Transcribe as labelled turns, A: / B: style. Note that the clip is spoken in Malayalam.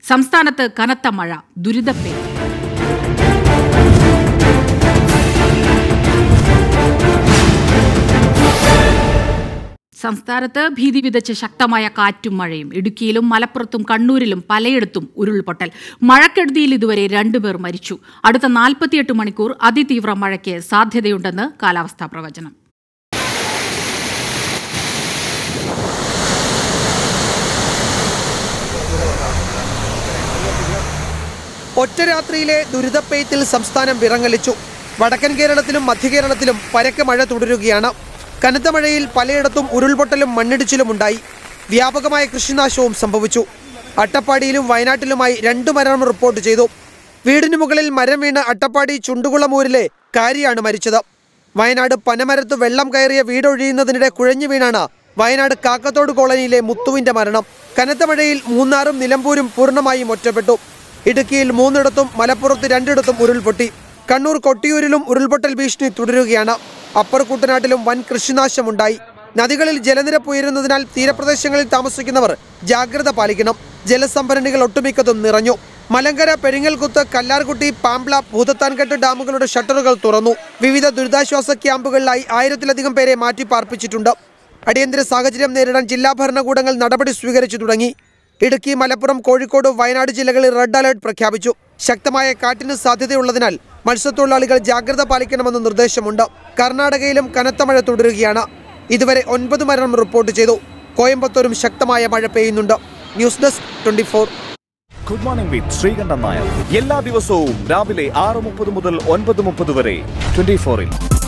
A: സംസ്ഥാനത്ത് കനത്ത മഴ ദുരിതപ്പേ സംസ്ഥാനത്ത് ഭീതി വിതച്ച ശക്തമായ കാറ്റും മഴയും ഇടുക്കിയിലും മലപ്പുറത്തും കണ്ണൂരിലും പലയിടത്തും ഉരുൾപൊട്ടൽ മഴക്കെടുതിയിൽ ഇതുവരെ രണ്ടുപേർ മരിച്ചു അടുത്ത നാൽപ്പത്തിയെട്ട് മണിക്കൂർ അതിതീവ്ര മഴയ്ക്ക് സാധ്യതയുണ്ടെന്ന് കാലാവസ്ഥാ പ്രവചനം
B: ഒറ്റ രാത്രിയിലെ ദുരിതപ്പെയ്ത്തിൽ സംസ്ഥാനം വിറങ്ങലിച്ചു വടക്കൻ കേരളത്തിലും മധ്യകേരളത്തിലും പരക്കെ മഴ തുടരുകയാണ് കനത്ത മഴയിൽ പലയിടത്തും ഉരുൾപൊട്ടലും മണ്ണിടിച്ചിലും ഉണ്ടായി വ്യാപകമായ കൃഷിനാശവും സംഭവിച്ചു അട്ടപ്പാടിയിലും വയനാട്ടിലുമായി രണ്ടു മരണം റിപ്പോർട്ട് ചെയ്തു വീടിന് മുകളിൽ മരം വീണ് അട്ടപ്പാടി ചുണ്ടുകുളമൂരിലെ കാരിയാണ് മരിച്ചത് വയനാട് പനമരത്ത് വെള്ളം കയറിയ വീടൊഴിയുന്നതിനിടെ കുഴഞ്ഞു വീണാണ് വയനാട് കാക്കത്തോട് കോളനിയിലെ മുത്തുവിന്റെ മരണം കനത്ത മഴയിൽ മൂന്നാറും നിലമ്പൂരും പൂർണ്ണമായും ഒറ്റപ്പെട്ടു ഇടുക്കിയിൽ മൂന്നിടത്തും മലപ്പുറത്ത് രണ്ടിടത്തും ഉരുൾപൊട്ടി കണ്ണൂർ കൊട്ടിയൂരിലും ഉരുൾപൊട്ടൽ ഭീഷണി തുടരുകയാണ് അപ്പർ കുട്ടനാട്ടിലും വൻ കൃഷിനാശമുണ്ടായി നദികളിൽ ജലനിരപ്പ് ഉയരുന്നതിനാൽ തീരപ്രദേശങ്ങളിൽ താമസിക്കുന്നവർ ജാഗ്രത പാലിക്കണം ജലസംഭരണികൾ ഒട്ടുമിക്കതും നിറഞ്ഞു മലങ്കര പെരിങ്ങൽകുത്ത് കല്ലാർകുട്ടി പാംപ്ല ഭൂതത്താൻകെട്ട് ഡാമുകളുടെ ഷട്ടറുകൾ തുറന്നു വിവിധ ദുരിതാശ്വാസ ക്യാമ്പുകളിലായി ആയിരത്തിലധികം പേരെ മാറ്റി പാർപ്പിച്ചിട്ടുണ്ട് അടിയന്തര സാഹചര്യം നേരിടാൻ ജില്ലാ ഭരണകൂടങ്ങൾ നടപടി സ്വീകരിച്ചു തുടങ്ങി ഇടുക്കി മലപ്പുറം കോഴിക്കോട് വയനാട് ജില്ലകളിൽ റെഡ് അലർട്ട് പ്രഖ്യാപിച്ചു ശക്തമായ കാറ്റിന് സാധ്യതയുള്ളതിനാൽ മത്സ്യത്തൊഴിലാളികൾ ജാഗ്രത പാലിക്കണമെന്ന് നിർദ്ദേശമുണ്ട് കർണാടകയിലും കനത്ത മഴ തുടരുകയാണ് ഇതുവരെ ഒൻപത് മരണം റിപ്പോർട്ട് ചെയ്തു കോയമ്പത്തൂരും ശക്തമായ മഴ പെയ്യുന്നുണ്ട് news desk twenty
C: good morning with Sreekandan Nair എല്ലാ ദിവസവും രാവിലെ ആറ് മുപ്പത് മുതൽ ഒൻപത് മുപ്പത് വരെ ട്വന്റി ഫോറിൽ